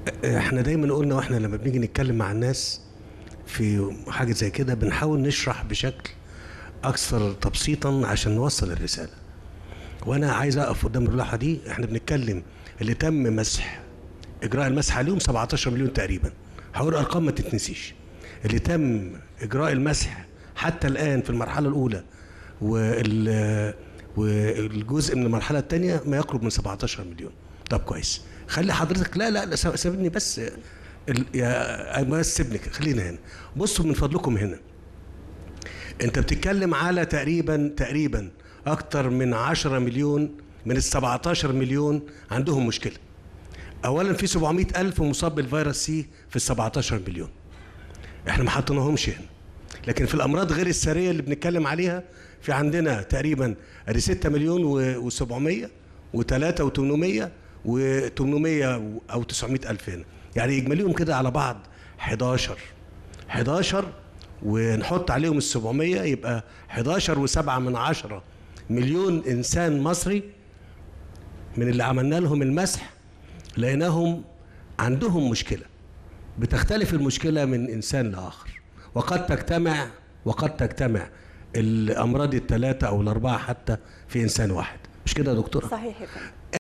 احنا دايما قلنا واحنا لما بنيجي نتكلم مع الناس في حاجه زي كده بنحاول نشرح بشكل اكثر تبسيطا عشان نوصل الرساله وانا عايز اقف قدام اللوحه دي احنا بنتكلم اللي تم مسح اجراء المسح عليهم 17 مليون تقريبا هقول ارقام ما تتنسيش اللي تم اجراء المسح حتى الان في المرحله الاولى وال والجزء من المرحله الثانيه ما يقرب من 17 مليون طب كويس خلي حضرتك لا لا, لا سيب- سيبني بس ال- يا بس سيبني كده، خلينا هنا بصوا من فضلكم هنا انت بتتكلم على تقريبا تقريبا اكتر من 10 مليون من ال 17 مليون عندهم مشكله اولا في 700 الف مصاب بالفيروس سي في ال 17 مليون احنا ما حطيناهمش هنا لكن في الامراض غير الساريه اللي بنتكلم عليها في عندنا تقريبا ادي 6 مليون و700 و3 و800 و800 او 900 الف هنا يعني اجماليهم كده على بعض 11 11 ونحط عليهم ال 700 يبقى 11 و7 من عشرة مليون انسان مصري من اللي عملنا لهم المسح لقيناهم عندهم مشكله بتختلف المشكله من انسان لاخر وقد تجتمع وقد تجتمع الامراض الثلاثه او الاربعه حتى في انسان واحد مش كده يا دكتوره صحيح يا فندم